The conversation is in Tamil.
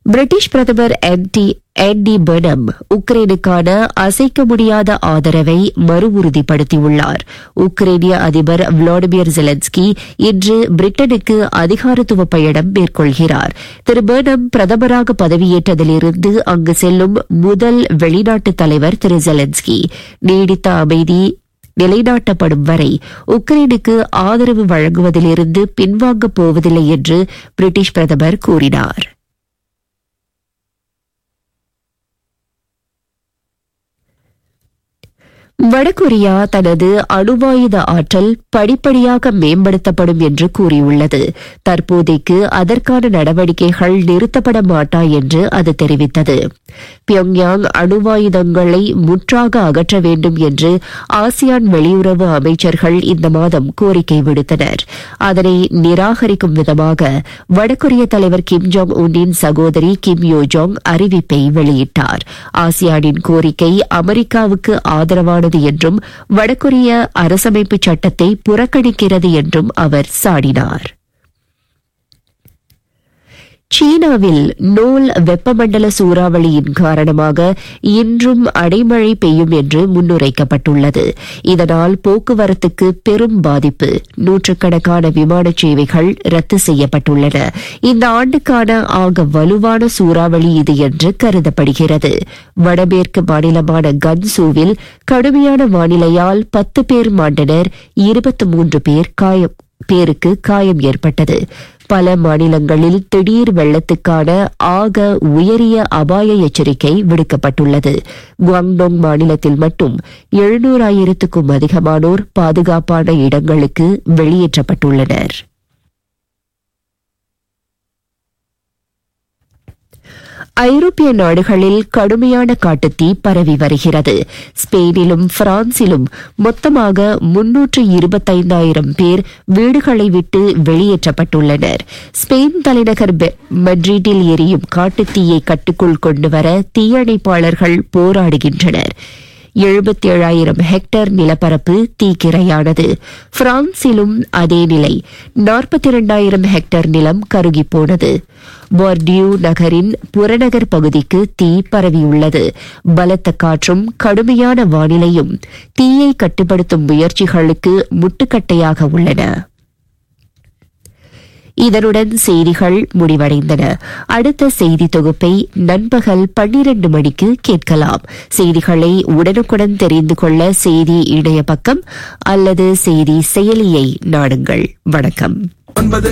பிரிட்டிஷ் பிரதமர் ஆன்டி ஆண்டி பெர்னம் உக்ரைனுக்கான அசைக்க முடியாத ஆதரவை மறு உறுதிப்படுத்தியுள்ளார் உக்ரைனிய அதிபர் விளாடிமிர் ஜெலன்ஸ்கி இன்று பிரிட்டனுக்கு அதிகாரத்துவ பயணம் மேற்கொள்கிறார் திரு பெர்னம் பிரதமராக பதவியேற்றதிலிருந்து அங்கு செல்லும் முதல் வெளிநாட்டு தலைவர் திரு ஜெலன்ஸ்கி நீடித்த அமைதி நிலைநாட்டப்படும் வரை உக்ரைனுக்கு ஆதரவு வழங்குவதிலிருந்து பின்வாங்கப் போவதில்லை என்று பிரிட்டிஷ் பிரதமர் கூறினார் வடகொரியா தனது அணுவாயுத ஆற்றல் படிப்படியாக மேம்படுத்தப்படும் என்று கூறியுள்ளது தற்போதைக்கு அதற்கான நடவடிக்கைகள் நிறுத்தப்பட மாட்டா என்று அது தெரிவித்தது பியோங்யாங் அணுவாயுதங்களை முற்றாக அகற்ற வேண்டும் என்று ஆசியான் வெளியுறவு அமைச்சர்கள் இந்த மாதம் கோரிக்கை விடுத்தனர் அதனை நிராகரிக்கும் விதமாக வடகொரிய தலைவர் கிம் ஜோங் உன்னின் சகோதரி கிம் யோ ஜோங் அறிவிப்பை வெளியிட்டார் ஆசியானின் கோரிக்கை அமெரிக்காவுக்கு ஆதரவானது என்றும் வடகொரிய அரசமைப்பு சட்டத்தை புறக்கணிக்கிறது என்றும் அவர் சாடினார் சீனாவில் நோல் வெப்பமண்டல சூறாவளியின் காரணமாக இன்றும் அடைமழை பெய்யும் என்று முன்னுரைக்கப்பட்டுள்ளது இதனால் போக்குவரத்துக்கு பெரும் பாதிப்பு நூற்றுக்கணக்கான விமான சேவைகள் ரத்து செய்யப்பட்டுள்ளன இந்த ஆண்டுக்கான ஆக வலுவான சூறாவளி இது என்று கருதப்படுகிறது வடமேற்கு மாநிலமான கன்சூவில் கடுமையான வானிலையால் பத்து பேர் மாண்டனர் இருபத்தி மூன்று பேர் காயம் பேருக்கு காயம் ஏற்பட்டது பல மாநிலங்களில் திடீர் வெள்ளத்துக்கான ஆக உயரிய அபாய எச்சரிக்கை விடுக்கப்பட்டுள்ளது குவாங்டோங் மாநிலத்தில் மட்டும் எழுநூறாயிரத்துக்கும் அதிகமானோர் பாதுகாப்பான இடங்களுக்கு வெளியேற்றப்பட்டுள்ளனர் ஐரோப்பிய நாடுகளில் கடுமையான காட்டுத்தீ பரவி வருகிறது ஸ்பெயினிலும் பிரான்சிலும் மொத்தமாக முன்னூற்று இருபத்தைந்தாயிரம் பேர் வீடுகளை விட்டு வெளியேற்றப்பட்டுள்ளனர் ஸ்பெயின் தலைநகர் மட்ரிட்டில் எரியும் காட்டுத்தீயை கட்டுக்குள் கொண்டுவர தீயணைப்பாளர்கள் போராடுகின்றனர் எழுபத்தி ஏழாயிரம் ஹெக்டேர் நிலப்பரப்பு தீக்கிரையானது பிரான்சிலும் அதே நிலை நாற்பத்தி இரண்டாயிரம் ஹெக்டேர் நிலம் கருகிப்போனது போர்டியூ நகரின் புறநகர் பகுதிக்கு தீ பரவியுள்ளது பலத்த காற்றும் கடுமையான வானிலையும் தீயை கட்டுப்படுத்தும் முயற்சிகளுக்கு முட்டுக்கட்டையாக உள்ளன இதனுடன் செய்திகள் முடிவடைந்தன அடுத்த செய்தி தொகுப்பை நண்பகல் பன்னிரண்டு மணிக்கு கேட்கலாம் செய்திகளை உடனுக்குடன் தெரிந்து கொள்ள செய்தி இணைய பக்கம் அல்லது செய்தி செயலியை நாடுங்கள் வணக்கம் ஒன்பது